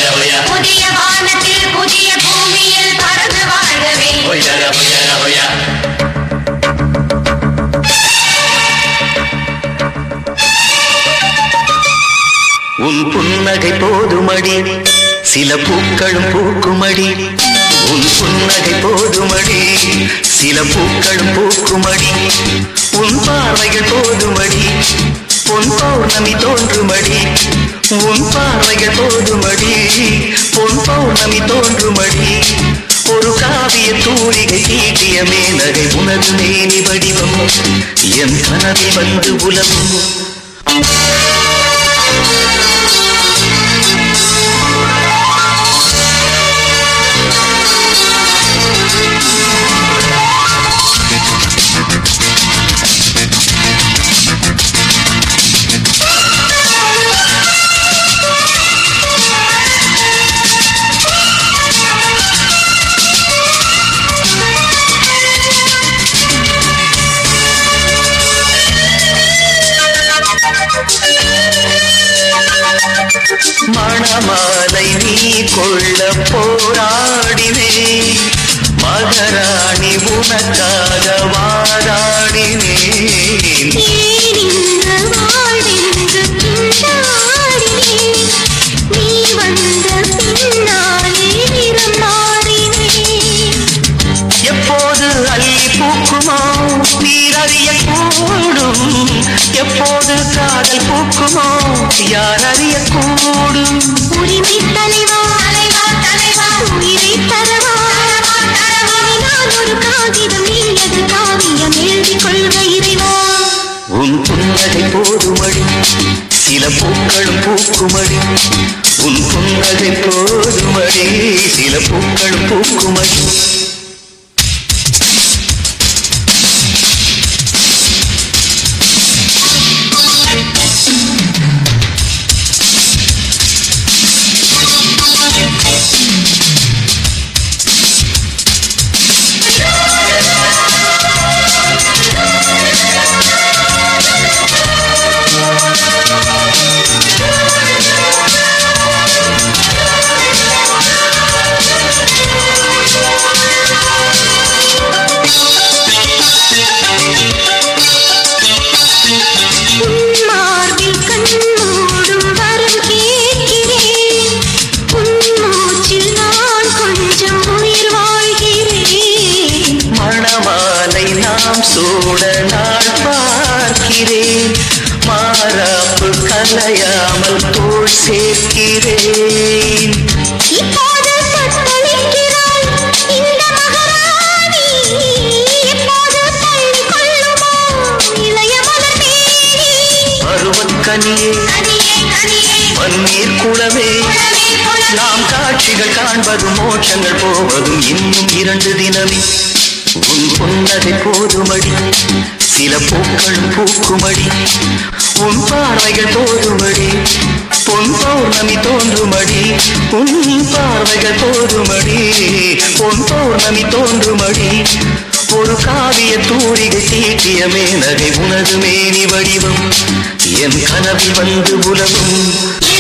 புதிய வானத்தில் புதிய பூமியில் பறந்து வாழ்கவே உன் புன்னகை போதுமடி சில பூக்களும் பூக்குமடி உன் புன்னகை போதுமடி சில பூக்களும் பூக்குமடி உன் பார்வைகள் போதுமடி பொன் பௌர்ணமி தோன்றுமடி உன் பார்வைகள் போதுமடி பொன் பௌர்ணமி தோன்றுமடி ஒரு காவிய தூரிகை தீட்டிய மேனகை உனது மேனி வடிவம் என் கனவில் வந்து உலவும் மணமாலை நீ கொள்ள போராடினே மகராணி உனக்காக வாதாடினேன் ஏனின்று வாழ்வென்று திண்டாடினேன். நீ வந்த பின்னாலே நிறம் மாறினேன். எப்போது அள்ளி பூக்குமோ நீரறிய கூடும் எப்போது காதல் பூக்குமோ யார் அறிய கூடும் உரிமை தலைவா உயிரை தரவா இனி நான் ஒரு காகிதம் நீ அது காவியம் எழுதிக் கொள்க இறைவா உன் புன்னகை போதுமடி சில பூக்களும் பூக்குமடி உன் புன்னகை போதுமடி சில பூக்களும் பூக்குமடி உன் மார்பில் கண்மூடும் வரம் கேட்கிறேன் உன் மூச்சில் நான் கொஞ்சம் உயிர் வாழ்கிறேன் மணமாலை நாம் சூட நாள் பார்க்கிறேன் மாறாப்பு கலையாமல் தோல் சேர்க்கிறேன் இப்போது தத்தளிக்கிறாள் இந்த மகாராணி எப்போது தள்ளி கொள்ளுமோ இளைய மலர் மேனி பருவக்கனியே கனியே கனியே பன்னீர் குளமே குளமே குளமே நாம் காட்சிகள் காண்பதும் மோட்சங்கள் போவதும் இன்னும் இரண்டு தினமே உன் புன்னகை போதுமடி சில பூக்களும் பூக்குமடி உன் பார்வைகள் போதுமடி பொன் பௌர்ணமி தோன்றுமடி உன் பார்வைகள் போதுமடி பொன் பௌர்ணமி தோன்றுமடி ஒரு காவிய தூரிகை தீட்டிய மேனகை உனது மேனி வடிவம் என் கனவில் வந்து உலவும்